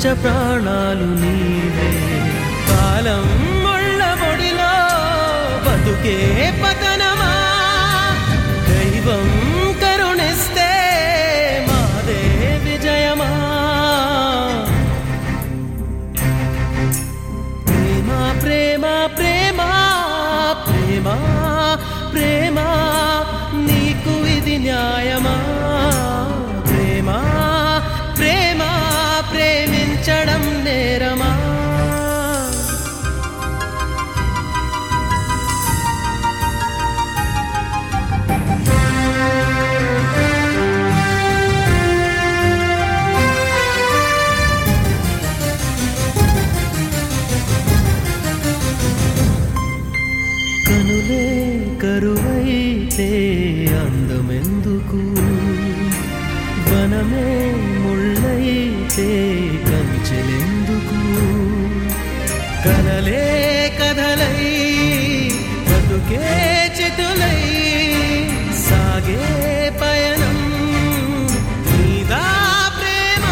ప్రాణాలు నీవే కాలం ముళ్ళ పొడిలో బతుకే పతనమా దైవం కరుణిస్తే మాదే విజయమా ప్రేమ ప్రేమ ప్రేమ ప్రేమ ప్రేమ నీకు ఇది న్యాయమా ప్రేమ ప్రేమ ప్రేమించడం నేరమా కనులే కరువైతే అందమెందుకు వనమే ముళ్ళైతే కంచెలెందుకు కలలే కథలై బతుకే చితులై సాగే పయనం నీదా ప్రేమ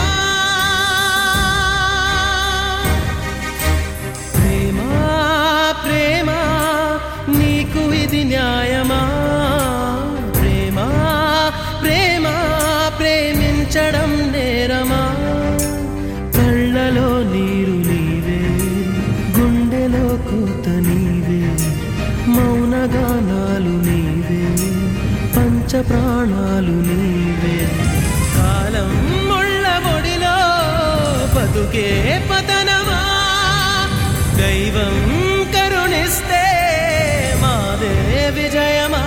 ప్రేమ ప్రేమ నీకు ఇది న్యాయమా ప్రేమ ప్రేమ ప్రేమించడం నేరమా కళ్ళలో నీరు నీవే గుండెలో కోత నీవే మౌనగానాలు నీవే పంచ ప్రాణాలు నీవే కాలం ముళ్ళ ఒడిలో బతుకే పతనమా దైవం కరుణిస్తే మాదే విజయమా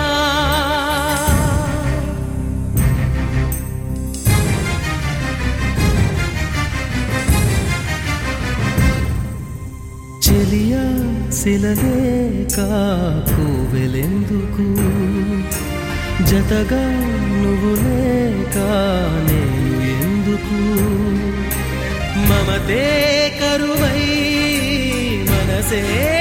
చెలియా శిలలే కాకువెలెందుకు జతగా నువ్వు లేక నేను ఎందుకు మమతే కరువై మనసే